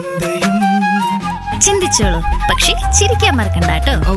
ചിന്തിച്ചോളൂ പക്ഷെ ചിരിക്കാൻ മറക്കണ്ട കേട്ടോ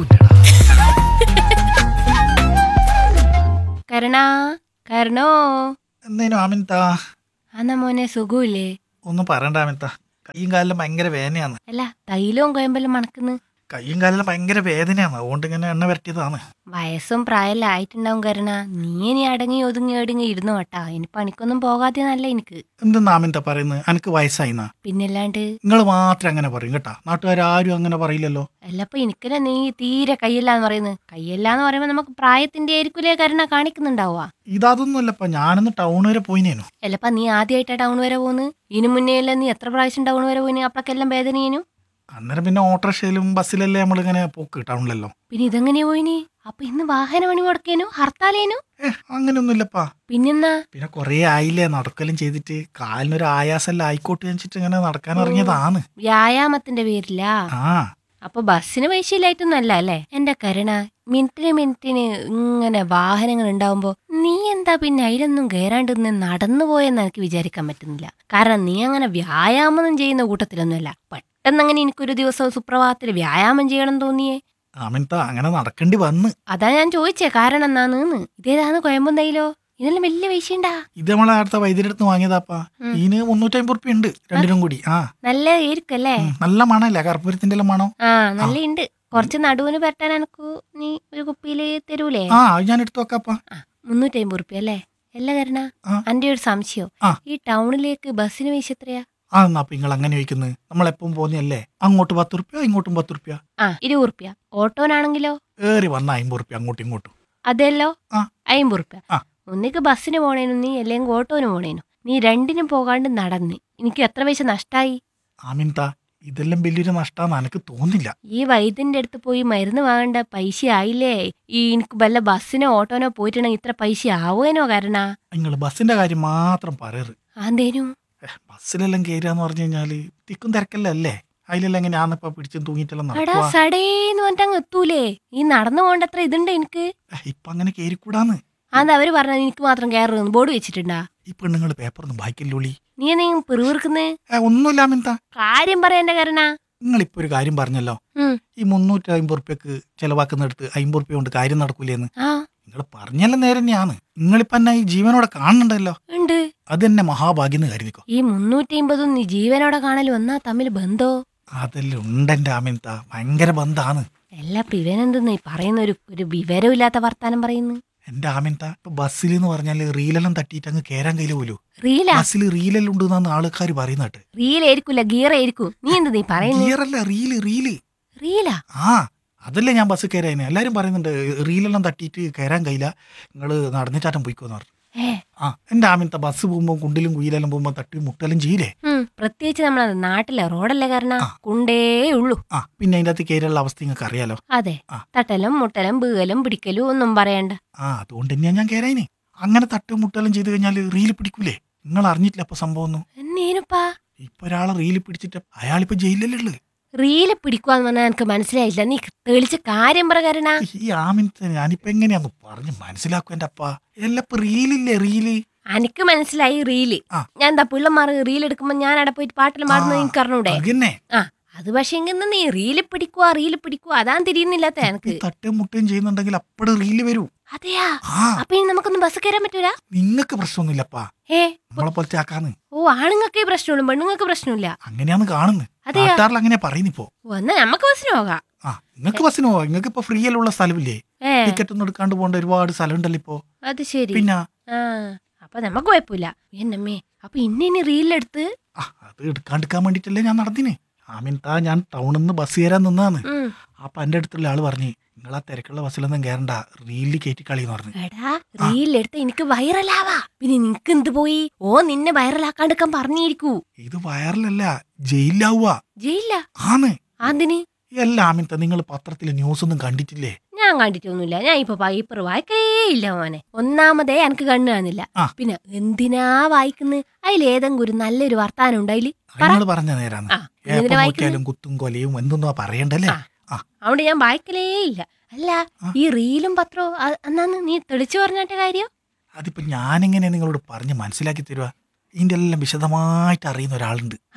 കരുണാ കരുണോ എന്തേനു ആമിൻതാ അന്ന മോനെ സുഖമില്ലേ ഒന്നും പറയണ്ട ആമിൻതാ കയ്യും കാലിലും ഭയങ്കര വേദനയാണ് അല്ല തൈലവും കോയമ്പലും മണക്കുന്നു കയ്യും കാലിലും ഭയങ്കര വേദനയാണ് അതുകൊണ്ട് ഇങ്ങനെ എണ്ണ വരട്ടിയതാണ് വയസ്സും പ്രായമെല്ലാം ആയിട്ടുണ്ടാവും കരുണ നീ ഇനി അടങ്ങി ഒതുങ്ങി ഒടുങ്ങി ഇരുന്നു കേട്ടാ ഇനി പണിക്കൊന്നും പോകാതെ നല്ല എനിക്ക് എന്തെന്ന് ആമിൻത പറയുന്നത് എനിക്ക് വയസ്സായിന്നാ പിന്നല്ലാണ്ട് നിങ്ങൾ മാത്രം അങ്ങനെ പറയും കേട്ടാ നാട്ടുകാരും അങ്ങനെ പറയില്ലല്ലോ അല്ലപ്പോ എനിക്കെന്നെ നീ തീരെ കയ്യില്ലാന്ന് പറയുന്നത് കയ്യില്ലാന്ന് പറയുമ്പോ നമുക്ക് പ്രായത്തിന്റെ ആയിരിക്കൂലേ കരുണ കാണിക്കുന്നുണ്ടാവുക ഇതൊന്നുമല്ലപ്പ ഞാനൊന്ന് ടൗൺ വരെ പോയിനേനു അല്ലപ്പ നീ ആദ്യമായിട്ടാ ടൗൺ വരെ പോകുന്നത് ഇതിനു മുന്നേ അല്ല നീ എത്ര പ്രാവശ്യം ടൗൺ വരെ പോയിന് അപ്പളക്കെല്ലാം വേദനയേനു അന്നേരം പിന്നെ ഓട്ടോറിക്ഷയിലും ബസ്സിലല്ലേ നമ്മളിങ്ങനെ പോക്ക് ടൗണിലല്ലോ പിന്നെ ഇതെങ്ങനെയാ പോയിന് അപ്പൊ ഇന്ന് വാഹന പണി മുടക്കേനു ഹർത്താലേനു ഏ അങ്ങനെയൊന്നുമില്ലപ്പാ പിന്നെന്നാ പിന്നെ കുറേ ആയില്ലേ നടക്കലും ചെയ്തിട്ട് കാലിനൊരു ആയാസെല്ലാം ആയിക്കോട്ടെ വെച്ചിട്ട് ഇങ്ങനെ നടക്കാൻ ഇറങ്ങിയതാണ് വ്യായാമത്തിന്റെ പേരിലാ ആ അപ്പൊ ബസ്സിന് പൈസ ഇല്ലായിട്ടൊന്നും അല്ല അല്ലേ എന്റെ കരുണ മിനിറ്റിന് മിനിറ്റിന് ഇങ്ങനെ വാഹനങ്ങൾ ഉണ്ടാവുമ്പോ നീ എന്താ പിന്നെ അതിലൊന്നും കയറാണ്ട് നിന്ന് നടന്നു പോയെന്ന് എനിക്ക് വിചാരിക്കാൻ പറ്റുന്നില്ല കാരണം നീ അങ്ങനെ വ്യായാമം ചെയ്യുന്ന കൂട്ടത്തിലൊന്നുമല്ല പെട്ടെന്ന് അങ്ങനെ എനിക്കൊരു ദിവസം സുപ്രഭാതത്തിൽ വ്യായാമം ചെയ്യണം തോന്നിയേ ആമിൻത അങ്ങനെ നടക്കേണ്ടി വന്ന് അതാ ഞാൻ ചോദിച്ചേ കാരണം എന്നാന്ന് ഇതേതാണ് കൊയമ്പന്തയിലോ ഇതെല്ലാം വലിയ പൈസ ഉണ്ടാ ഇത് നമ്മളെ അടുത്ത വൈദ്യുതി അടുത്ത് വാങ്ങിയതാപ്പാ ഉം. ഇതിന് മുന്നൂറ്റമ്പത് ഉറുപ്പ്യ ഉണ്ട് രണ്ടിനും കൂടി ആ നല്ല ആയിരിക്കല്ലേ ഉം, നല്ല മണല്ലേ കർപ്പൂരത്തിന്റെ എല്ലാം മണം ആ നല്ല ഉണ്ട് കുറച്ച് നടുവിന് പറ്റാൻ എനക്ക് നീ ഒരു കുപ്പിയില് തരൂലേ ആ അത് ഞാൻ എടുത്തു വെക്കാപ്പാ മുന്നൂറ്റി അമ്പത് റുപ്യ അല്ലേ അല്ല കരണ ആ. അന്റെ ഒരു സംശയം ആ. ഈ ടൗണിലേക്ക് ബസ്സിന് പൈസ എത്രയാ ആ എന്നാ അപ്പൊ നിങ്ങൾ അങ്ങനെ ചോദിക്കുന്നത് നമ്മളെപ്പം പോന്നല്ലേ അങ്ങോട്ട് പത്ത് റുപ്യ ഇങ്ങോട്ടും പത്ത് റുപ്യ ആ ഇരുപത് റുപ്യ ഓട്ടോനാണെങ്കിലോ ഏറി വന്ന അമ്പത് റുപ്യ അങ്ങോട്ടും ഇങ്ങോട്ടും അതെല്ലോ ആ. അമ്പത് റുപ്യ ആ. ഒന്നിക്ക് ബസ്സിന് പോണേനു നീ അല്ലെങ്കിൽ ഓട്ടോന് പോണേനു നീ രണ്ടിനും പോകാണ്ട് നടന്ന് എനിക്ക് എത്ര പൈസ നഷ്ടായി ആമിൻത ഇതെല്ലാം വലിയൊരു നഷ്ടാന്ന് എനിക്ക് തോന്നില്ല ഈ വൈദ്യന്റെ അടുത്ത് പോയി മരുന്ന് വാങ്ങേണ്ട പൈസ ആയില്ലേ ഈ എനിക്ക് വല്ല ബസ്സിനോ ഓട്ടോനോ പോയിട്ടുണ്ടെങ്കിൽ ഇത്ര പൈസ ആവുമേനോ കാരണ നിങ്ങൾ ബസ്സിന്റെ കാര്യം മാത്രം പറയരുത് ആന്തേനു ഏ, ബസ്സിലെല്ലാം കയറുക പറഞ്ഞു കഴിഞ്ഞാല് തിക്കും തിരക്കല്ലേ അതിലെല്ലാം എങ്ങനെ ആന്നിപ്പ പിടിച്ചും തൂങ്ങിയിട്ടെല്ലാം എടാ നടക്കുക സടേന്ന് പറഞ്ഞിട്ട് അങ്ങ് എത്തൂലേ ഈ നടന്നു പോകേണ്ട അത്ര ഇതുണ്ട് എനിക്ക് ഇപ്പൊ അങ്ങനെ കയറിക്കൂടാന്ന് അന്ന് അവര് പറഞ്ഞത് എനിക്ക് മാത്രം കയറുന്നു ബോർഡ് വെച്ചിട്ടുണ്ടാ ഈ പെണ്ണുങ്ങൾ പേപ്പറൊന്നും വായിക്കില്ലുള്ളി നീ നീ പിറുവിറുക്കുന്നേ ഏ ഒന്നുമില്ല ആമിൻത കാര്യം പറയണ്ട കാരണ നിങ്ങളിപ്പോ ഒരു കാര്യം പറഞ്ഞല്ലോ ഉം. ഈ മുന്നൂറ്റി അമ്പത് റുപ്യക്ക് ചെലവാക്കുന്നിടത്ത് അമ്പത് റുപ്യ കൊണ്ട് കാര്യം നടക്കൂലേന്ന് ആ നിങ്ങൾ പറഞ്ഞല്ല നേരെ തന്നെയാണ് നിങ്ങളിപ്പോ എന്നെ ഈ ജീവനോടെ കാണുന്നുണ്ടല്ലോ ഉണ്ട് അത് തന്നെ മഹാഭാഗ്യം എന്ന് കരുതിക്കോ ഈ മുന്നൂറ്റി അമ്പതും നീ ജീവനോടെ കാണലും ഒന്നാ തമ്മിൽ ബന്ധോ അതെല്ലാം ഉണ്ടെന്റെ ആമിൻത ഭയങ്കര ബന്ധാണ് എല്ലാ ഇവനെന്തെന്ന് ഈ പറയുന്ന ഒരു ഒരു വിവരമില്ലാത്ത വർത്താനം പറയുന്നു എന്റെ ആമിൻത ഇപ്പൊ ബസ്സിൽ എന്ന് പറഞ്ഞാല് റീലെല്ലാം തട്ടിയിട്ട് അങ്ങ് കേറാൻ കയ്യില് പോലും റീലാ ബസ്സിൽ റീലെല്ലാം ഉണ്ടെന്നാണ് ആൾക്കാർ പറയുന്നത് റീലായിരിക്കൂല ഗീറായിരിക്കും നീ എന്ത് നീ പറയുന്നു ഗിയറല്ല റീല് റീല് റീലാ ആ അതല്ലേ ഞാൻ ബസ് കയറാന് എല്ലാരും പറയുന്നുണ്ട് റീലെല്ലാം തട്ടിയിട്ട് കയറാൻ കഴിയില്ല നിങ്ങൾ നടന്നിട്ടാറ്റം പോയിക്കോന്ന് പറഞ്ഞു ഏ ആ എന്റെ ആമിൻത ബസ് പോകുമ്പോൾ കുണ്ടിലും കുയിലെല്ലാം പോകുമ്പോൾ തട്ടി മുട്ടലും ചെയ്യില്ലേ ഉം പ്രത്യേകിച്ച് നമ്മളെ നാട്ടിലെ റോഡല്ലേ കാരണം ആ. കുണ്ടേ ഉള്ളൂ ആ പിന്നെ അതിന്റെ അകത്ത് കയറിയുള്ള അവസ്ഥ നിങ്ങൾക്ക് അറിയാലോ അതെ ആ. തട്ടലും മുട്ടലും ബീകലും പിടിക്കലും ഒന്നും പറയണ്ട ആ അതുകൊണ്ട് തന്നെയാ ഞാൻ കയറായിന് അങ്ങനെ തട്ടും മുട്ടലും ചെയ്ത് കഴിഞ്ഞാൽ റീല് പിടിക്കൂലേ നിങ്ങൾ അറിഞ്ഞിട്ടില്ല അപ്പൊ സംഭവം ഒന്നും എന്നേനുപ്പാ ഇപ്പൊ ഒരാളെ റീല് പിടിച്ചിട്ട് അയാളിപ്പോ ജയിലല്ലേ ഉള്ളത് റീല് പിടിക്കുവാന്ന് പറഞ്ഞാൽ എനിക്ക് മനസ്സിലായില്ല നീ തെളിച്ച് കാര്യം പറ കാരണ ഈ ആമിനത്തെ ഞാനിപ്പോ എങ്ങനെയാന്ന് പറഞ്ഞ് മനസ്സിലാക്കും എന്റെ അപ്പ എല്ലാം ഇപ്പൊ റീലില്ലേ റീല് എനിക്ക് മനസ്സിലായി റീല് ആ. ഞാൻ എന്താ പിള്ളമാർ റീൽ എടുക്കുമ്പോ ഞാൻ അവിടെ പോയിട്ട് പാട്ടിൽ മാറുന്നത് ആ, എനിക്ക് അറിഞ്ഞൂടെ അതന്നെ ആ അത് പക്ഷെ എങ്ങനെ നീ റീല് പിടിക്കുവാ റീല് പിടിക്കുവാ അതാ തിരിയുന്നില്ലാത്ത ഈ എനിക്ക് തട്ടും മുട്ടും ചെയ്യുന്നുണ്ടെങ്കിൽ അപ്പടെ റീല് വരൂ അതെയാ ആ അപ്പൊ ഇനി നമുക്കൊന്നും ബസ് കയറാൻ പറ്റൂല നിങ്ങക്ക് പ്രശ്നമൊന്നുമില്ലപ്പാ ഏ നമ്മളെ പോലത്തെ ആക്കാന്ന് ഓ ആണുങ്ങൾക്ക് പ്രശ്നമുള്ളൂ പെണ്ണുങ്ങൾക്ക് പ്രശ്നമില്ല അങ്ങനെയാന്ന് കാണുന്നത് അതെയാ നാട്ടുകാരിൽ അങ്ങനെ പറയുന്നിപ്പോ ഓ, എന്നാ നമുക്ക് ബസ്സിന് പോകാം ആ നിങ്ങൾക്ക് ബസ്സിന് പോവാ നിങ്ങൾക്ക് ഇപ്പൊ ഫ്രീ ഉള്ള സ്ഥലമില്ലേ ഏ ടിക്കറ്റ് ഒന്നും എടുക്കാണ്ട് പോകേണ്ട ഒരുപാട് സ്ഥലം ഉണ്ടല്ലോ ഇപ്പൊ അത് ശരി പിന്നെ ആ അപ്പൊ നമുക്ക് കുഴപ്പമില്ല എന്നമ്മേ അപ്പൊ ഇന്ന ഇനി റീലെടുത്ത് ആ അത് എടുക്കാണ്ടിരിക്കാൻ വേണ്ടിട്ടല്ലേ ഞാൻ നടന്നിന് ആമിൻതാ ഞാൻ ടൗണിൽ നിന്ന് ബസ് കയറാൻ നിന്നാന്ന് ഉം. അപ്പൊ എന്റെ അടുത്തുള്ള ആള് പറഞ്ഞു നിങ്ങൾ ആ തിരക്കുള്ള ബസ്സിലൊന്നും കയറണ്ട റീലിൽ കയറ്റി കളി എന്ന് പറഞ്ഞു എടാ റീലെടുത്ത് എനിക്ക് വൈറലാവാ പിന്നെ നിനക്ക് എന്ത് പോയി ഓ നിന്നെ വൈറലാക്കാണ്ടിരിക്കാൻ പറഞ്ഞിരിക്കൂ ഇത് വയറിലല്ല ജയിലാവുക ജയില്ല ആന്ന് അതിന് എല്ലാ ആമിൻത നിങ്ങൾ പത്രത്തിലെ ന്യൂസ് ഒന്നും കണ്ടിട്ടില്ലേ ഞാൻ കണ്ടിട്ടൊന്നുമില്ല ഞാൻ ഇപ്പൊ പേപ്പർ വായിക്കേ ഇല്ല മോനെ ഒന്നാമതേ എനിക്ക് കണ്ണു കാണുന്നില്ല ആ. പിന്നെ എന്തിനാ വായിക്കുന്നത് അതിലേതെങ്കിലും ഒരു നല്ലൊരു വർത്താനം ഉണ്ട് അതില് പറ. നിങ്ങൾ പറഞ്ഞ നേരാന്ന് ആ എപ്പോ എന്തിനാ വായിക്കുന്നത് നോക്കിയാലും കുത്തും കൊലയും എന്തൊന്നും പറയണ്ടല്ലേ ആ. അതുകൊണ്ട് ഞാൻ വായിക്കലേ ഇല്ല അല്ല ആ. ഈ റീലും പത്രവും അ- അന്നാന്ന് നീ തെളിച്ചു പറഞ്ഞിട്ട് കാര്യം അതിപ്പോ ഞാനെങ്ങനെ നിങ്ങളോട് പറഞ്ഞ് മനസ്സിലാക്കി തരുക ഇതിന്റെ എല്ലാം വിശദമായിട്ട് അറിയുന്ന ഒരാളുണ്ട് ആരാ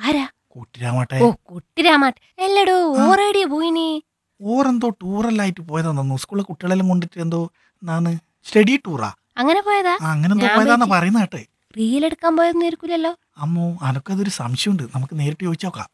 കൂട്ടിരാമാട്ടെ ഓ കുട്ടിരാമാട്ട് എല്ലടോ ഓറേടിയ പോയിനി ഓരെന്തോ ടൂറെല്ലായിട്ട് പോയതാന്ന് തോന്നുന്നു സ്കൂളിലെ കുട്ടികളെല്ലാം കൊണ്ടിട്ട് എന്തോ എന്നാണ് സ്റ്റഡി ടൂറാ അങ്ങനെ പോയതാ ആ അങ്ങനെ എന്തോ ഞാൻ പോയതാന്ന് വിചാരിച്ചു- പറയുന്ന കേട്ടെ റീൽ എടുക്കാൻ പോയതൊന്നും ആയിരിക്കൂലല്ലോ അമ്മോ അനക്കതൊരു സംശയമുണ്ട് നമുക്ക് നേരിട്ട് ചോദിച്ചു നോക്കാം